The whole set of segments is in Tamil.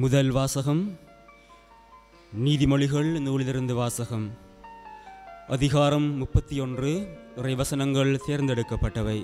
முதல் வாசகம் நீதிமொழிகள் நூலிலிருந்து வாசகம் அதிகாரம் முப்பத்தி ஒன்று இறைவசனங்கள் தேர்ந்தெடுக்கப்பட்டவை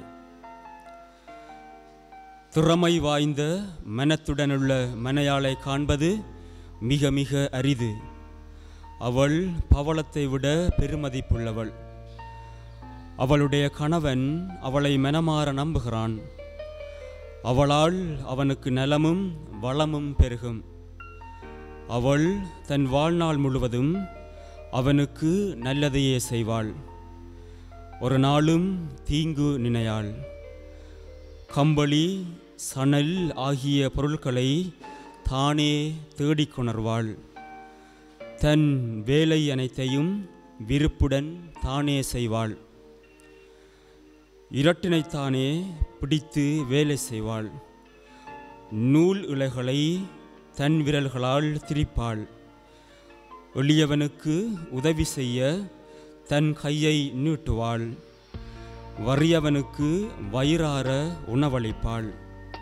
திறமை வாய்ந்த மனத்துடனுள்ள மனையாளை காண்பது மிக மிக அரிது அவள் பவளத்தை விட பெருமதிப்புள்ளவள் அவளுடைய கணவன் அவளை மனமாற நம்புகிறான் அவளால் அவனுக்கு நலமும் வளமும் பெருகும் அவள் தன் வாழ்நாள் முழுவதும் அவனுக்கு நல்லதையே செய்வாள் ஒரு நாளும் தீங்கு நினையாள் கம்பளி சணல் ஆகிய பொருட்களை தானே தேடிக்கொணர்வாள் தன் வேலை அனைத்தையும் விருப்புடன் தானே செய்வாள் இரட்டினைத்தானே பிடித்து வேலை செய்வாள் நூல் இழைகளை தன் விரல்களால் திரிப்பாள் எளியவனுக்கு உதவி செய்ய தன் கையை நீட்டுவாள் வறியவனுக்கு வயிறார உணவளிப்பாள்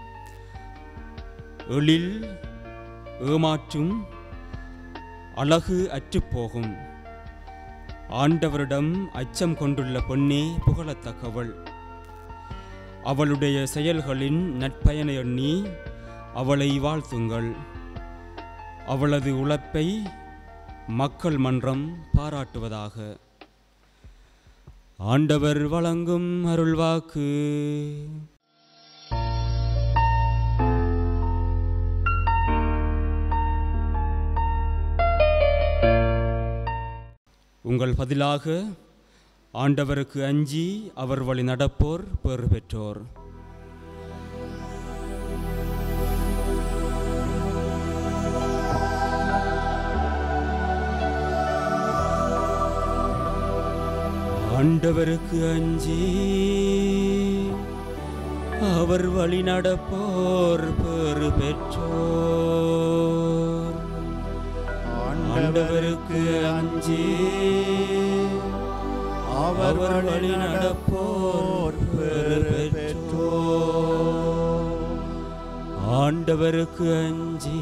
எழில் ஏமாற்றும் அழகு அற்றுப்போகும் ஆண்டவரிடம் அச்சம் கொண்டுள்ள பெண்ணே புகழத்தக்கவள் அவளுடைய செயல்களின் நற்பயனை எண்ணி அவளை வாழ்த்துங்கள் அவளது உழைப்பை மக்கள் மன்றம் பாராட்டுவதாக ஆண்டவர் வழங்கும் அருள்வாக்கு உங்கள் பதிலாக ஆண்டவருக்கு அஞ்சி அவர் வழி நடப்போர் பெறு பெற்றோர் ஆண்டவருக்கு அஞ்சி அவர் வழி நடப்போர் பெறு பெற்றோர் ஆண்டவருக்கு அஞ்சி அவர் வழி நடப்போர் பெறு பெற்றோர் ஆண்டவருக்கு அஞ்சி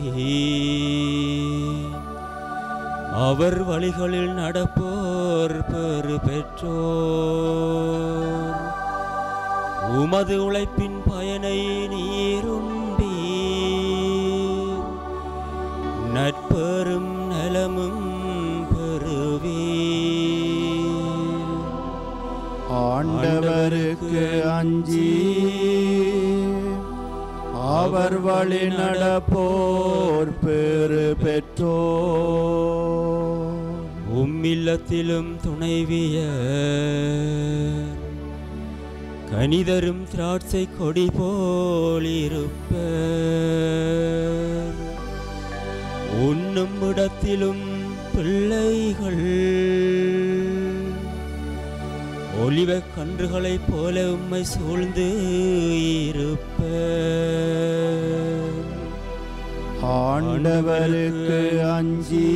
அவர் வழிகளில் நடப்போர் பெறு பெற்றோர் உமது உழைப்பின் பயனை நீரும்பி நட்பெரும் நலமும் பெறுவீர் ஆண்டவருக்கு அஞ்சி அவர் வழி நடப்போர் பெரு பெற்றோர் உம்மில்லத்திலும் துணைவியர் கனிதரும் திராட்சை கொடி போலிருப்பர் உண்ணும் இடத்திலும் பிள்ளைகள் ஒலிவக் கன்றுகளைப் போல உம்மை சூழ்ந்து இருப்பர் ஆண்டவருக்கு அஞ்சி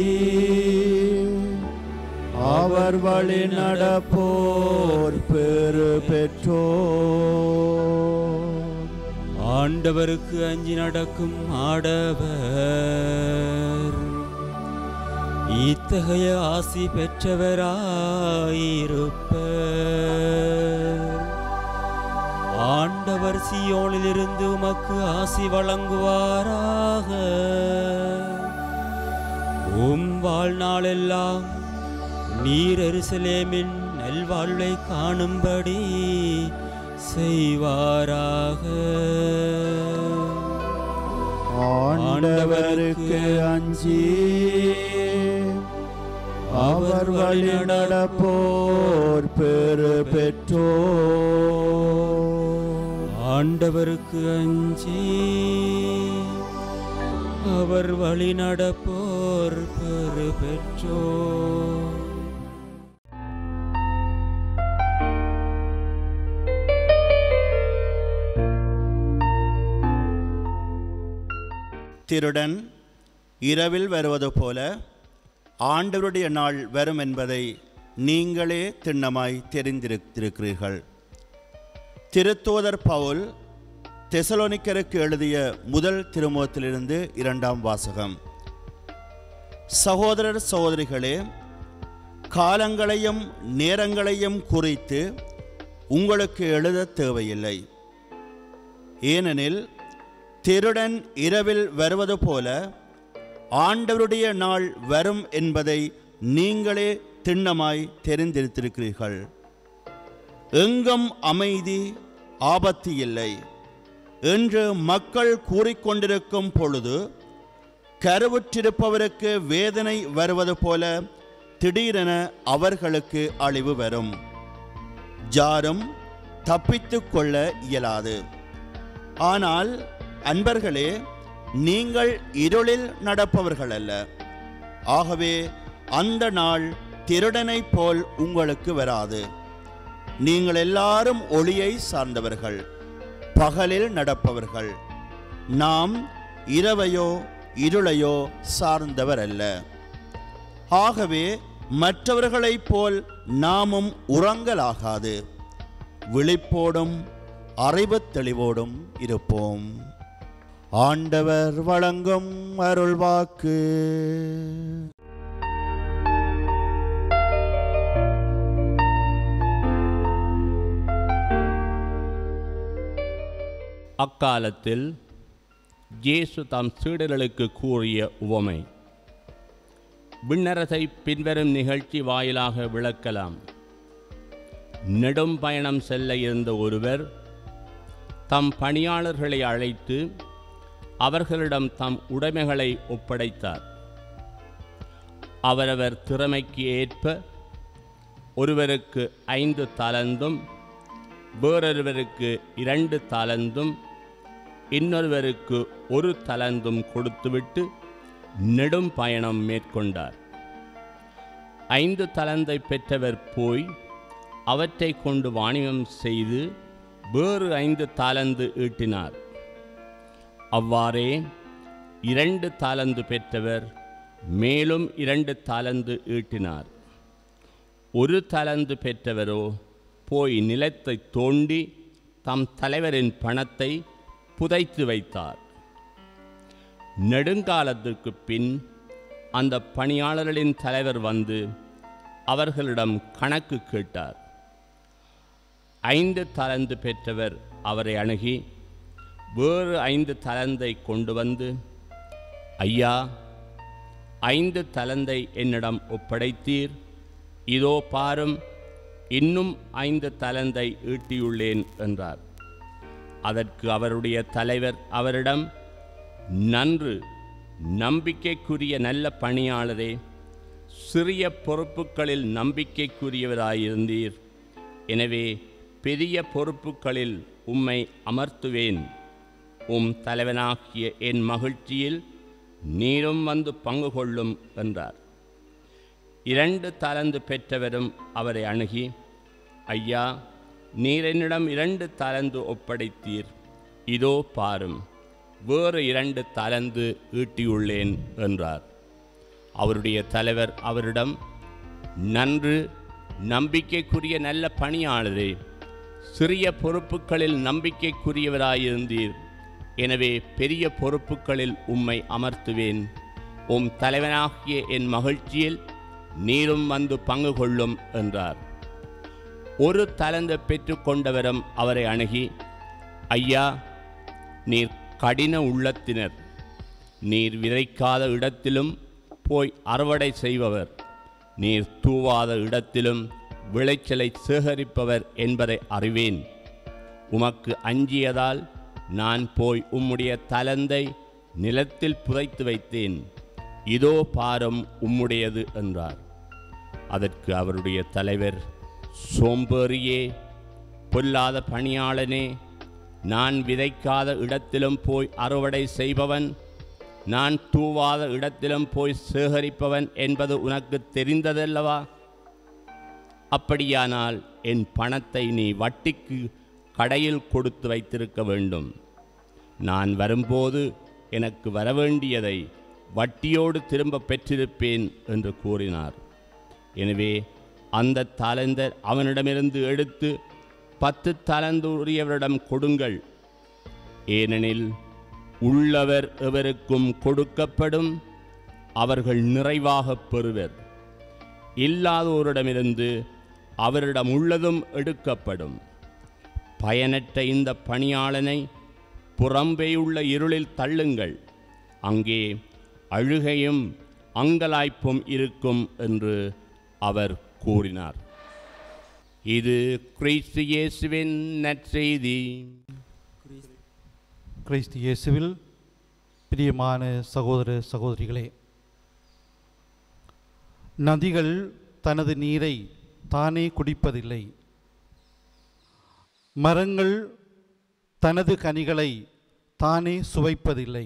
அவர் வழி நடப்போர் பெரு பெற்றோர் ஆண்டவருக்கு அஞ்சி நடக்கும் ஆடவர் இத்தகைய ஆசி பெற்றவராயிருப்பர் ஆண்டவர் சியோனிலிருந்து உமக்கு ஆசி வழங்குவாராக உம் வாழ்நாளெல்லாம் நீர் எருசலேமின் நல்வாழ்வை காணும்படி செய்வாராக ஆண்டவருக்கு அஞ்சி அவர் வழி நடப்போர் பெரு பெற்றோர் ஆண்டவருக்கு அஞ்சி அவர் வழி நடப்போர் பெறு பெற்றோர் திருடன் இரவில் வருவது போல ஆண்டவருடைய நாள் வரும் என்பதை நீங்களே திண்ணமாய் தெரிந்திருக்கிறீர்கள் திருத்தூதர் பவுல் தெசலோனிக்கருக்கு எழுதிய முதல் திருமுகத்திலிருந்து இரண்டாம் வாசகம் சகோதரர் சகோதரிகளே காலங்களையும் நேரங்களையும் குறித்து உங்களுக்கு எழுத தேவையில்லை ஏனெனில் திருடன் இரவில் வருவது போல ஆண்டவருடைய நாள் வரும் என்பதை நீங்களே திண்ணமாய் தெரிந்திருத்திருக்கிறீர்கள் எங்கும் அமைதி ஆபத்து இல்லை என்று மக்கள் கூறிக்கொண்டிருக்கும் பொழுது கருவுற்றிருப்பவருக்கு வேதனை வருவது போல திடீரென அவர்களுக்கு அழிவு வரும் ஜாரும் தப்பித்துக் கொள்ள இயலாது ஆனால் அன்பர்களே நீங்கள் இருளில் நடப்பவர்கள் அல்ல ஆகவே அந்த நாள் திருடனைப் போல் உங்களுக்கு வராது நீங்கள் எல்லாரும் ஒளியை சார்ந்தவர்கள் பகலில் நடப்பவர்கள் நாம் இரவையோ இருளையோ சார்ந்தவர் அல்ல ஆகவே மற்றவர்களைப் போல் நாமும் உறங்கலாகாது விழிப்போடும் அறிவுத் தெளிவோடும் இருப்போம் ஆண்டவர் வழங்கும் அருள்வாக்கு அக்காலத்தில் இயேசு தம் சீடர்களுக்கு கூறிய உவமை விண்ணரசை பின்வரும் நிகழ்ச்சி வாயிலாக விளக்கலாம் நெடும் பயணம் செல்ல இருந்த ஒருவர் தம் பணியாளர்களை அழைத்து அவர்களிடம் தம் உடைமைகளை ஒப்படைத்தார் அவரவர் திறமைக்கு ஏற்ப ஒருவருக்கு ஐந்து தலந்தும் வேறொருவருக்கு இரண்டு தலந்தும் இன்னொருவருக்கு ஒரு தலந்தும் கொடுத்துவிட்டு நெடும் பயணம் மேற்கொண்டார் ஐந்து தலந்தை பெற்றவர் போய் அவற்றை கொண்டு வாணிபம் செய்து வேறு ஐந்து தாளந்து ஈட்டினார் அவ்வாறே இரண்டு தாளந்து பெற்றவர் மேலும் இரண்டு தாளந்து ஈட்டினார் ஒரு தலந்து பெற்றவரோ போய் நிலத்தை தோண்டி தம் தலைவரின் பணத்தை புதைத்து வைத்தார் நெடுங்காலத்திற்கு பின் அந்த பணியாளர்களின் தலைவர் வந்து அவர்களிடம் கணக்கு கேட்டார் ஐந்து தலந்து பெற்றவர் அவரை அணுகி வேறு ஐந்து தலந்தை கொண்டு வந்து ஐயா ஐந்து தலந்தை என்னிடம் ஒப்படைத்தீர் இதோ பாரும் இன்னும் ஐந்து தலந்தை ஈட்டியுள்ளேன் என்றார் அதற்கு அவருடைய தலைவர் அவரிடம் நன்று நம்பிக்கைக்குரிய நல்ல பணியாளரே சிறிய பொறுப்புகளில் நம்பிக்கைக்குரியவராயிருந்தீர் எனவே பெரிய பொறுப்புகளில் உம்மை அமர்த்துவேன் உம் தலைவனாகிய என் மகிழ்ச்சியில் நீரும் வந்து பங்கு கொள்ளும் என்றார் இரண்டு தலந்து பெற்றவரும் அவரை அணுகி ஐயா நீர் என்னிடம் இரண்டு தலந்து ஒப்படைத்தீர் இதோ பாரும் வேறு இரண்டு தலந்து ஈட்டியுள்ளேன் என்றார் அவருடைய தலைவர் அவரிடம் நன்று நம்பிக்கைக்குரிய நல்ல பணியாளரே சிறிய பொறுப்புகளில் நம்பிக்கைக்குரியவராயிருந்தீர் எனவே பெரிய பொறுப்புகளில் உம்மை அமர்த்துவேன் உம் தலைவனாகிய என் மகிழ்ச்சியில் நீரும் வந்து பங்கு கொள்ளும் என்றார் ஒரு தலந்து பெற்றுக்கொண்டவரும் அவரை அணுகி ஐயா நீர் கடின உள்ளத்தினர் நீர் விதைக்காத இடத்திலும் போய் அறுவடை செய்பவர் நீர் தூவாத இடத்திலும் விளைச்சலை சேகரிப்பவர் என்பதை அறிவேன் உமக்கு அஞ்சியதால் நான் போய் உம்முடைய தலந்தை நிலத்தில் புதைத்து வைத்தேன் இதோ பாரம் உம்முடையது என்றார் அதற்கு அவருடைய தலைவர் சோம்பேறியே பொல்லாத பணியாளனே நான் விதைக்காத இடத்திலும் போய் அறுவடை செய்பவன் நான் தூவாத இடத்திலும் போய் சேகரிப்பவன் என்பது உனக்கு தெரிந்ததல்லவா அப்படியானால் என் பணத்தை நீ வட்டிக்கு கடையில் கொடுத்து வைத்திருக்க வேண்டும் நான் வரும்போது எனக்கு வரவேண்டியதை வட்டியோடு திரும்ப பெற்றிருப்பேன் என்று கூறினார் எனவே அந்த தாளந்தர் அவனிடமிருந்து எடுத்து பத்து தாளந்து உரியவரிடம் கொடுங்கள் ஏனெனில் உள்ளவர் எவருக்கும் கொடுக்கப்படும் அவர்கள் நிறைவாகப் பெறுவர் இல்லாதோரிடமிருந்து அவரிடம் உள்ளதும் எடுக்கப்படும் பயனற்ற இந்த பணியாளனை புறம்பேயுள்ள இருளில் தள்ளுங்கள் அங்கே அழுகையும் அங்கலாய்ப்பும் இருக்கும் என்று அவர் கூறினார் இது கிறிஸ்து இயேசுவின் நற்செய்தி கிறிஸ்து இயேசுவில் பிரியமான சகோதர சகோதரிகளே நதிகள் தனது நீரை தானே குடிப்பதில்லை மரங்கள் தனது கனிகளை தானே சுவைப்பதில்லை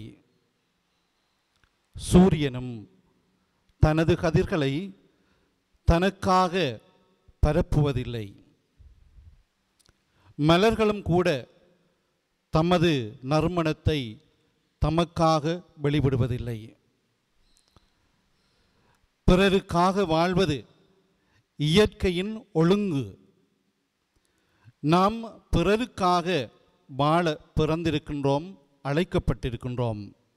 சூரியனும் தனது கதிர்களை தனக்காக பரப்புவதில்லை மலர்களும் கூட தமது நறுமணத்தை தமக்காக வெளிவிடுவதில்லை பிறருக்காக வாழ்வது இயற்கையின் ஒழுங்கு நாம் பிறருக்காக வாழ பிறந்திருக்கின்றோம் அழைக்கப்பட்டிருக்கின்றோம்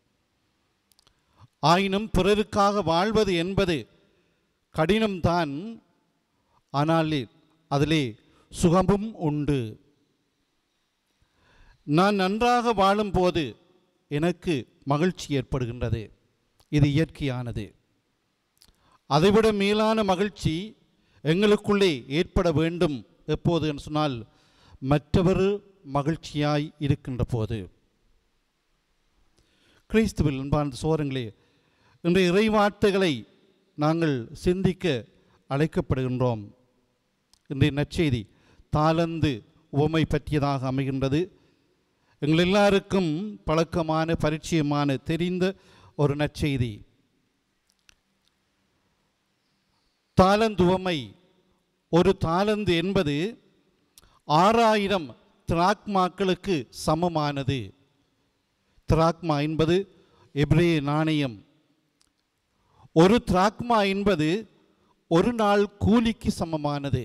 ஆயினும் பிறருக்காக வாழ்வது என்பது கடினம்தான் ஆனால் அதிலே சுகமும் உண்டு நான் நன்றாக வாழும்போது எனக்கு மகிழ்ச்சி ஏற்படுகின்றது இது இயற்கையானது அதைவிட மேலான மகிழ்ச்சி எங்களுக்குள்ளே ஏற்பட வேண்டும் எப்போது என்று சொன்னால் மற்றவர் மகிழ்ச்சியாய் இருக்கின்ற போது கிறிஸ்துவில் அன்பார்ந்த சோரங்களே இன்றைய இறைவார்த்தைகளை நாங்கள் சிந்திக்க அழைக்கப்படுகின்றோம் இன்றைய நற்செய்தி தாளந்து உவமை பற்றியதாக அமைகின்றது எங்கள் எல்லாருக்கும் பழக்கமான பரிச்சயமான தெரிந்த ஒரு நற்செய்தி தாளந்துவமை ஒரு தாளந்து என்பது ஆறாயிரம் திராக்மாக்களுக்கு சமமானது திராக்மா என்பது எப்ரே நாணயம் ஒரு திராக்மா என்பது ஒரு நாள் கூலிக்கு சமமானது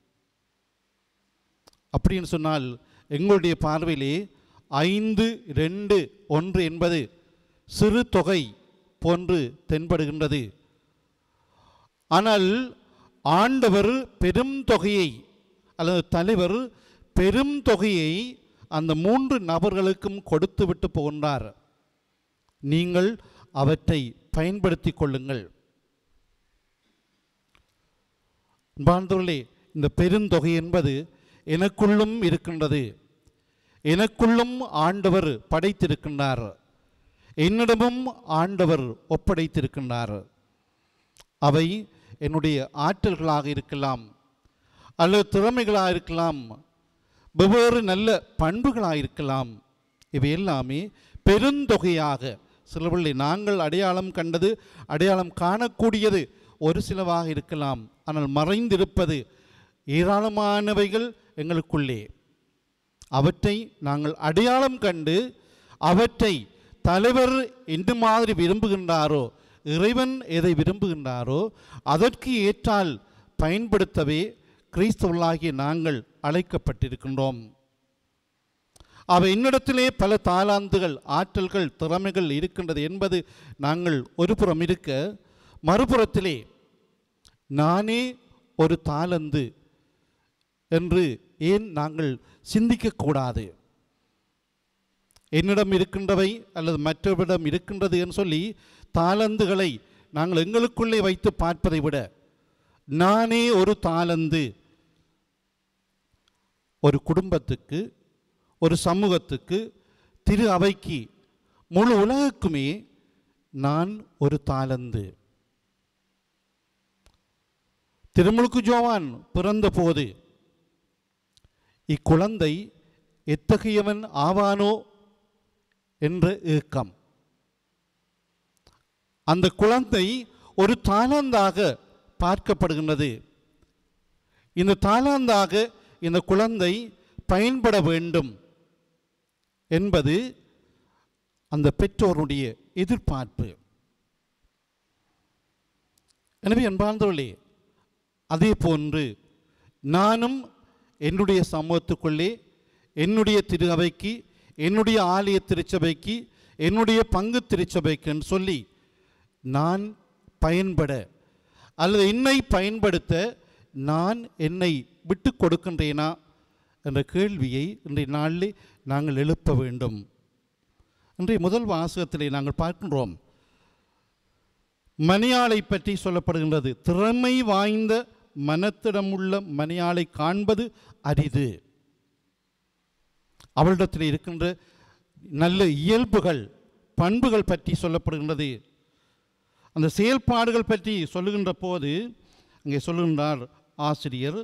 அப்படின்னு சொன்னால் எங்களுடைய பார்வையிலே ஐந்து ரெண்டு ஒன்று என்பது சிறு தொகை போன்று தென்படுகின்றது ஆனால் ஆண்டவர் பெரும் தொகையை அல்லது தலைவர் பெரும் தொகையை அந்த மூன்று நபர்களுக்கும் கொடுத்து விட்டு போகின்றார் நீங்கள் அவற்றை பயன்படுத்திக் கொள்ளுங்கள் அன்பார்ந்தவர்களே இந்த பெருந்தொகை என்பது எனக்குள்ளும் இருக்கின்றது எனக்குள்ளும் ஆண்டவர் படைத்திருக்கின்றார் என்னிடமும் ஆண்டவர் ஒப்படைத்திருக்கின்றார் அவை என்னுடைய ஆற்றல்களாக இருக்கலாம் அல்லது திறமைகளாக இருக்கலாம் வெவ்வேறு நல்ல பண்புகளாக இருக்கலாம் இவை எல்லாமே பெருந்தொகையாக சிலவர்களை நாங்கள் அடையாளம் கண்டது அடையாளம் காணக்கூடியது ஒரு சிலவாக இருக்கலாம் ஆனால் மறைந்திருப்பது ஏராளமானவைகள் எங்களுக்குள்ளே அவற்றை நாங்கள் அடையாளம் கண்டு அவற்றை தலைவர் எந்த மாதிரி விரும்புகின்றாரோ இறைவன் எதை விரும்புகின்றாரோ அதற்கு ஏற்றால் பயன்படுத்தவே கிறிஸ்தவர்களாகிய நாங்கள் அழைக்கப்பட்டிருக்கின்றோம் அவை என்னிடத்திலே பல தாளாந்துகள் ஆற்றல்கள் திறமைகள் இருக்கின்றது என்பது நாங்கள் ஒரு புறம் இருக்க மறுபுறத்திலே நானே ஒரு தாளந்து என்று ஏன் நாங்கள் சிந்திக்கக்கூடாது என்னிடம் இருக்கின்றவை அல்லது மற்றவரிடம் இருக்கின்றது என்று சொல்லி தாளந்துகளை நாங்கள் எங்களுக்குள்ளே வைத்து பார்ப்பதை விட நானே ஒரு தாளந்து ஒரு குடும்பத்துக்கு ஒரு சமூகத்துக்கு திரு அவைக்கு முழு உலகுக்குமே நான் ஒரு தாளந்து திருமுழுக்கு ஜோவான் பிறந்தபோது இக்குழந்தை எத்தகையவன் ஆவானோ என்ற ஏக்கம் அந்த குழந்தை ஒரு தாளாந்தாக பார்க்கப்படுகின்றது இந்த தாளாந்தாக இந்த குழந்தை பயன்பட வேண்டும் என்பது அந்த பெற்றோருடைய எதிர்பார்ப்பு எனவே அன்பார்ந்தவர்களே அதே போன்று நானும் என்னுடைய சமூகத்துக்குள்ளே என்னுடைய திரு அவைக்கு என்னுடைய ஆலய திருச்சபைக்கு என்னுடைய பங்கு திருச்சபைக்குன்னு சொல்லி நான் பயன்பட அல்லது என்னை பயன்படுத்த நான் என்னை விட்டு கொடுக்கின்றேனா என்ற கேள்வியை இன்றைய நாளிலே நாங்கள் எழுப்ப வேண்டும் இன்றைய முதல் வாசகத்திலே நாங்கள் பார்க்கின்றோம் மணியாளை பற்றி சொல்லப்படுகின்றது திறமை வாய்ந்த மனத்திடமுள்ள மணியாளை காண்பது அரிது அவளிடத்தில் இருக்கின்ற நல்ல இயல்புகள் பண்புகள் பற்றி சொல்லப்படுகின்றது அந்த செயல்பாடுகள் பற்றி சொல்லுகின்ற போது அங்கே சொல்லுகின்றார் ஆசிரியர்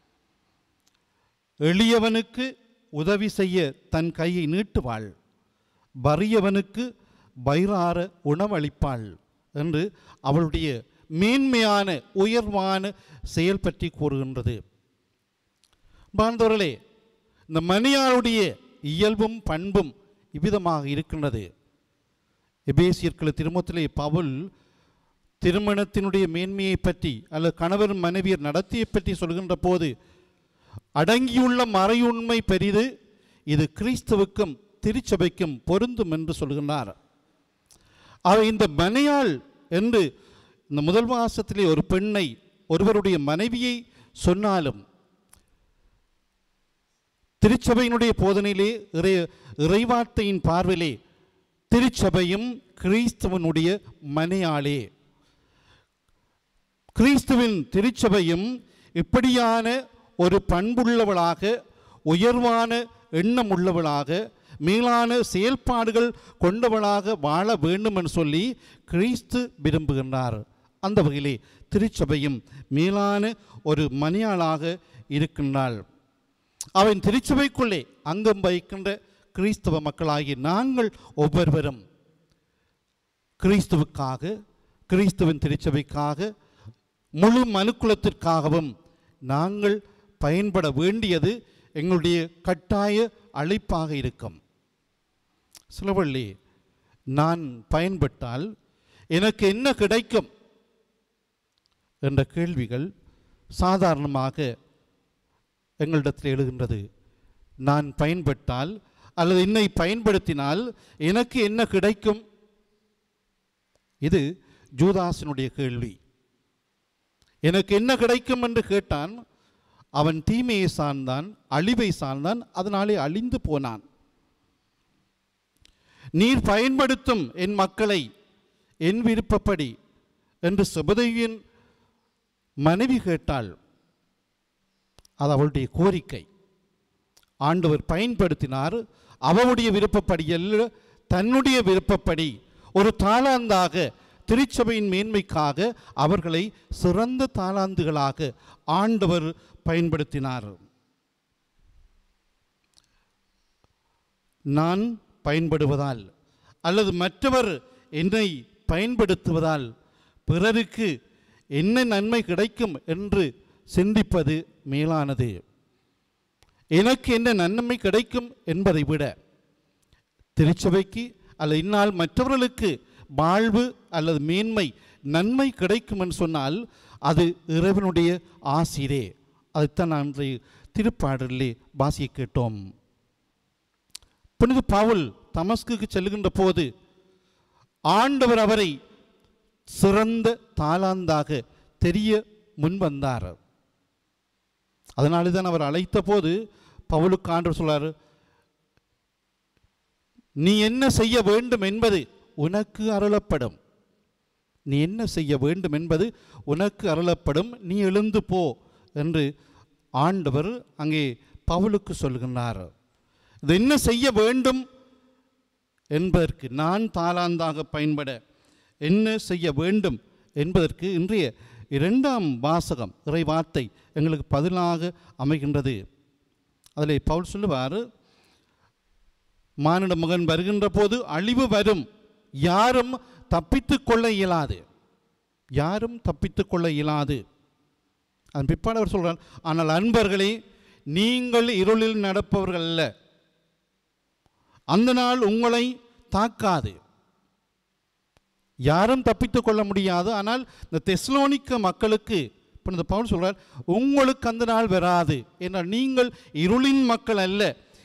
எளியவனுக்கு உதவி செய்ய தன் கையை நீட்டுவாள் வறியவனுக்கு வயிறார உணவளிப்பாள் என்று அவளுடைய மேன்மையான உயர்வான செயல் பற்றி கூறுகின்றது பாந்தவர்களே இந்த மணியாருடைய இயல்பும் பண்பும் இவ்விதமாக இருக்கின்றது எபேசியர்கள் திருமத்திலே பவுல் திருமணத்தினுடைய மேன்மையை பற்றி அல்லது கணவர் மனைவியர் நடத்தியை பற்றி சொல்கின்ற போது அடங்கியுள்ள மறையுண்மை பெரிது இது கிறிஸ்துவுக்கும் திருச்சபைக்கும் பொருந்தும் என்று சொல்கின்றார் அவை இந்த மனையாள் என்று இந்த முதல் மாசத்திலே ஒரு பெண்ணை ஒருவருடைய மனைவியை சொன்னாலும் திருச்சபையினுடைய போதனையிலே இறை இறைவார்த்தையின் பார்வையிலே திருச்சபையும் கிறிஸ்துவனுடைய மனையாளே கிறிஸ்துவின் திருச்சபையும் இப்படியான ஒரு பண்புள்ளவளாக உயர்வான எண்ணமுள்ளவளாக மேலான செயல்பாடுகள் கொண்டவளாக வாழ வேண்டும் என்று சொல்லி கிறிஸ்து விரும்புகின்றார் அந்த வகையிலே திருச்சபையும் மேலான ஒரு மணியாளாக இருக்கின்றாள் அவன் திருச்சபைக்குள்ளே அங்கம் வகிக்கின்ற கிறிஸ்தவ மக்களாகிய நாங்கள் ஒவ்வொருவரும் கிறிஸ்துவுக்காக கிறிஸ்துவின் திருச்சபைக்காக முழு மனுக்குலத்திற்காகவும் நாங்கள் பயன்பட வேண்டியது எங்களுடைய கட்டாய அழைப்பாக இருக்கும் சிலவள்ளி நான் பயன்பட்டால் எனக்கு என்ன கிடைக்கும் என்ற கேள்விகள் சாதாரணமாக எங்களிடத்தில் எழுகின்றது நான் பயன்பட்டால் அல்லது என்னை பயன்படுத்தினால் எனக்கு என்ன கிடைக்கும் இது ஜூதாசினுடைய கேள்வி எனக்கு என்ன கிடைக்கும் என்று கேட்டான் அவன் தீமையை சார்ந்தான் அழிவை சார்ந்தான் அதனாலே அழிந்து போனான் நீர் பயன்படுத்தும் என் மக்களை என் விருப்பப்படி என்று சுபதையின் மனைவி கேட்டாள் அது அவளுடைய கோரிக்கை ஆண்டவர் பயன்படுத்தினார் அவளுடைய விருப்பப்படி அல்ல தன்னுடைய விருப்பப்படி ஒரு தாளாந்தாக திருச்சபையின் மேன்மைக்காக அவர்களை சிறந்த தாளாந்துகளாக ஆண்டவர் பயன்படுத்தினார் நான் பயன்படுவதால் அல்லது மற்றவர் என்னை பயன்படுத்துவதால் பிறருக்கு என்ன நன்மை கிடைக்கும் என்று சிந்திப்பது மேலானது எனக்கு என்ன நன்மை கிடைக்கும் என்பதை விட திருச்சபைக்கு அல்லது இந்நாள் மற்றவர்களுக்கு வாழ்வு அல்லது மேன்மை நன்மை கிடைக்கும் என்று சொன்னால் அது இறைவனுடைய ஆசிரே அதைத்தான் நான் இன்றைய திருப்பாடலிலே வாசிய கேட்டோம் புனித பவுல் தமஸ்குக்கு செல்லுகின்ற போது ஆண்டவர் அவரை சிறந்த தாளாந்தாக தெரிய முன்வந்தார் அதனாலே தான் அவர் அழைத்த போது பவுலுக்கு ஆண்டவர் சொல்றாரு நீ என்ன செய்ய வேண்டும் என்பது உனக்கு அருளப்படும் நீ என்ன செய்ய வேண்டும் என்பது உனக்கு அருளப்படும் நீ எழுந்து போ என்று ஆண்டவர் அங்கே பவுலுக்கு சொல்கின்றார் இது என்ன செய்ய வேண்டும் என்பதற்கு நான் தாளாந்தாக பயன்பட என்ன செய்ய வேண்டும் என்பதற்கு இன்றைய இரண்டாம் வாசகம் இறை வார்த்தை எங்களுக்கு பதிலாக அமைகின்றது அதில் பவுல் சொல்லுவார் மானிட மகன் வருகின்ற போது அழிவு வரும் யாரும் தப்பித்து கொள்ள இயலாது யாரும் தப்பித்து கொள்ள இயலாது அதன் பிற்பாடு அவர் சொல்றார் ஆனால் அன்பர்களே நீங்கள் இருளில் நடப்பவர்கள் அல்ல அந்த நாள் உங்களை தாக்காது யாரும் தப்பித்துக் கொள்ள முடியாது ஆனால் இந்த தெஸ்லோனிக்க மக்களுக்கு இப்போ இந்த பவுல் சொல்றார் உங்களுக்கு அந்த நாள் வராது என்றால் நீங்கள் இருளின் மக்கள் அல்ல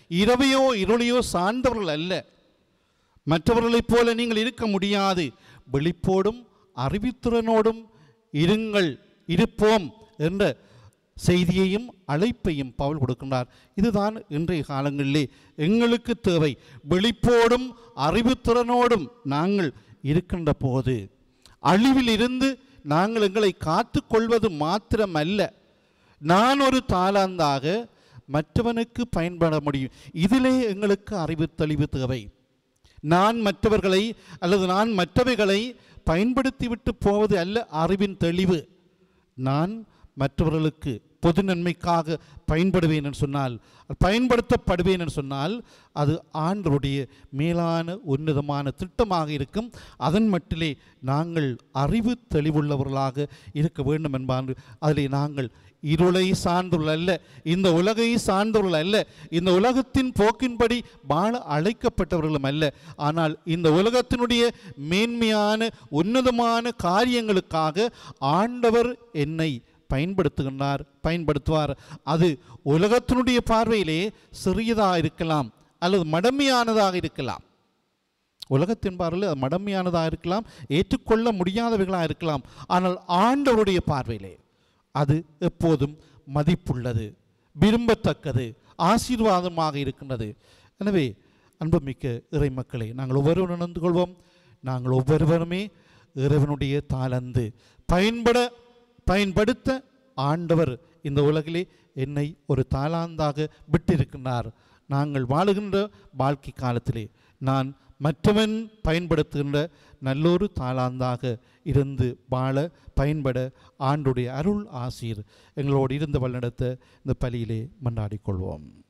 இரவையோ இருளையோ சார்ந்தவர்கள் அல்ல மற்றவர்களைப் போல நீங்கள் இருக்க முடியாது விழிப்போடும் அறிவித்திறனோடும் இருங்கள் இருப்போம் என்ற செய்தியையும் அழைப்பையும் பவுல் கொடுக்கின்றார் இதுதான் இன்றைய காலங்களிலே எங்களுக்கு தேவை விழிப்போடும் அறிவுத்திறனோடும் நாங்கள் இருக்கின்ற போது அழிவில் இருந்து நாங்கள் எங்களை காத்து கொள்வது மாத்திரமல்ல நான் ஒரு தாளாந்தாக மற்றவனுக்கு பயன்பட முடியும் இதிலே எங்களுக்கு அறிவு தெளிவு தேவை நான் மற்றவர்களை அல்லது நான் மற்றவைகளை பயன்படுத்திவிட்டு போவது அல்ல அறிவின் தெளிவு நான் மற்றவர்களுக்கு பொது நன்மைக்காக பயன்படுவேன் என்று சொன்னால் பயன்படுத்தப்படுவேன் என்று சொன்னால் அது ஆண்டருடைய மேலான உன்னதமான திட்டமாக இருக்கும் அதன் மட்டிலே நாங்கள் அறிவு தெளிவுள்ளவர்களாக இருக்க வேண்டும் என்பார் அதிலே நாங்கள் இருளை சார்ந்தவர்கள் அல்ல இந்த உலகை சார்ந்தவர்கள் அல்ல இந்த உலகத்தின் போக்கின்படி வாழ அழைக்கப்பட்டவர்களும் அல்ல ஆனால் இந்த உலகத்தினுடைய மேன்மையான உன்னதமான காரியங்களுக்காக ஆண்டவர் என்னை பயன்படுத்துகின்றார் பயன்படுத்துவார் அது உலகத்தினுடைய பார்வையிலே சிறியதாக இருக்கலாம் அல்லது மடமையானதாக இருக்கலாம் உலகத்தின் பார்வையில் அது மடமையானதாக இருக்கலாம் ஏற்றுக்கொள்ள முடியாதவைகளாக இருக்கலாம் ஆனால் ஆண்டவருடைய பார்வையிலே அது எப்போதும் மதிப்புள்ளது விரும்பத்தக்கது ஆசீர்வாதமாக இருக்கின்றது எனவே அன்புமிக்க இறை மக்களை நாங்கள் ஒவ்வொருவரும் உணர்ந்து கொள்வோம் நாங்கள் ஒவ்வொருவருமே இறைவனுடைய தாளந்து பயன்பட பயன்படுத்த ஆண்டவர் இந்த உலகிலே என்னை ஒரு தாளாந்தாக விட்டிருக்கின்றார் நாங்கள் வாழுகின்ற வாழ்க்கை காலத்திலே நான் மற்றவன் பயன்படுத்துகின்ற நல்லொரு தாளாந்தாக இருந்து வாழ பயன்பட ஆண்டுடைய அருள் ஆசீர் எங்களோடு இருந்த வழிநடத்த இந்த பலியிலே மன்றாடிக் கொள்வோம்